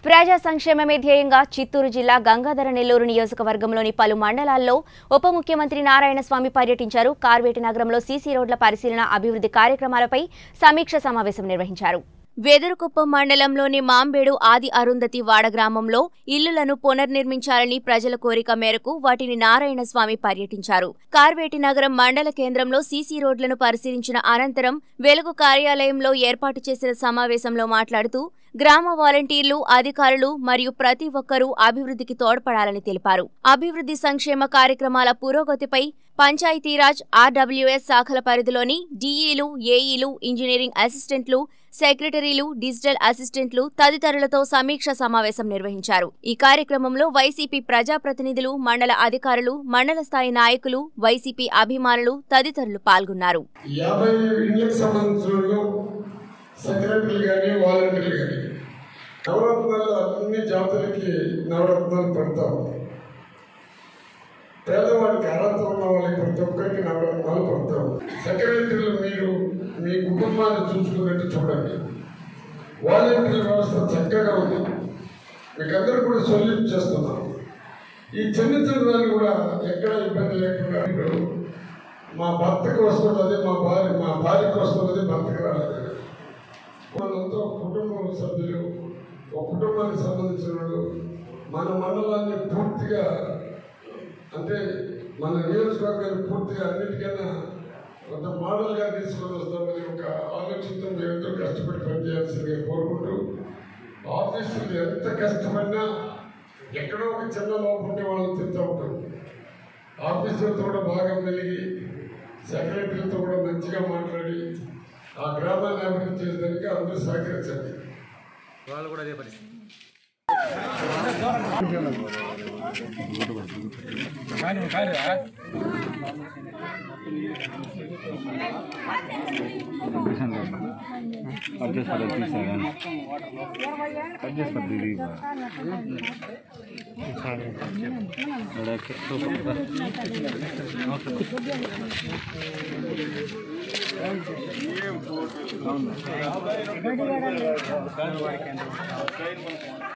ప్రజా సంక్షేమమే ధ్యేయంగా చిత్తూరు జిల్లా గంగాధర నెల్లూరు నియోజకవర్గంలోని పలు మండలాల్లో ఉప ముఖ్యమంత్రి నారాయణస్వామి పర్యటించారు కార్వేటి నగరంలో సీసీ రోడ్ల పరిశీలన అభివృద్ధి కార్యక్రమాలపై సమీక్ష సమావేశం నిర్వహించారు వెదురుకుప్పం మండలంలోని మాంబేడు ఆది అరుంధతి వాడ గ్రామంలో ఇల్లులను పునర్నిర్మించాలని ప్రజల కోరిక మేరకు వాటిని నారాయణస్వామి పర్యటించారు కార్వేటి నగరం మండల కేంద్రంలో సీసీ రోడ్లను పరిశీలించిన అనంతరం వెలుగు కార్యాలయంలో ఏర్పాటు చేసిన సమావేశంలో మాట్లాడుతూ గ్రామ వాలంటీర్లు అధికారులు మరియు ప్రతి ఒక్కరూ అభివృద్ధికి తోడ్పడాలని తెలిపారు అభివృద్ధి సంక్షేమ కార్యక్రమాల పురోగతిపై పంచాయతీరాజ్ ఆర్డబ్ల్యూఎస్ శాఖల పరిధిలోని డీఈలు ఏఈలు ఇంజనీరింగ్ అసిస్టెంట్లు సెక్రటరీలు డిజిటల్ అసిస్టెంట్లు తదితరులతో సమీక్ష సమావేశం నిర్వహించారు ఈ కార్యక్రమంలో వైసీపీ ప్రజాప్రతినిధులు మండల అధికారులు మండల స్థాయి నాయకులు వైసీపీ అభిమానులు తదితరులు పాల్గొన్నారు యాభై ఇండ్లకు సంబంధించిన వాళ్ళు సెక్రటరీలు కానీ వాలంటీర్లు కానీ నవరత్నాలు అన్ని జాతులకి నవరత్నాలు పెడతాం పేదవాడికి అర్హత ఉన్న వాళ్ళకి ప్రతి ఒక్కరికి నవరత్నాలు పెడతాం సెక్రటరీలు మీరు మీ కుటుంబాన్ని చూసుకున్నట్టు చూడండి వాలంటీర్ వ్యవస్థ చక్కగా ఉంది మీకు అందరూ కూడా సొల్యూట్ చేస్తున్నాం ఈ చిన్న చిన్నదాన్ని కూడా ఎక్కడ ఇబ్బంది లేకుండా ఇప్పుడు మా భర్తకు వస్తున్నది మా భార్య మా భార్యకు వస్తున్నది భర్తకు రాలేదు మనంతా ఒక కుటుంబ సభ్యులు ఒక కుటుంబానికి సంబంధించిన వాళ్ళు మన మండలాన్ని పూర్తిగా అంటే మన నియోజకవర్గాన్ని పూర్తిగా అన్నిటికన్నా కొంత మోడల్గా తీసుకొని వస్తామని ఒక ఆలోచనతో మేమెంతో కష్టపడి పనిచేయాల్సిందిగా కోరుకుంటూ ఆఫీసులు ఎంత కష్టపడినా ఎక్కడో ఒక చిన్న లోపం ఉంటే వాళ్ళని తింటూ ఉంటాం ఆఫీసులతో కూడా బాగా మెలిగి సెక్రటరీలతో కూడా మంచిగా మాట్లాడి ఆ గ్రామాన్ని అభివృద్ధి చేసేదానికి అందరూ సహకరించండి వాళ్ళు కూడా అదే పరిస్థితి కానీ కాదురా అడ్జస్ట్ పడ తీసాను అడ్జస్ట్ పడ దీది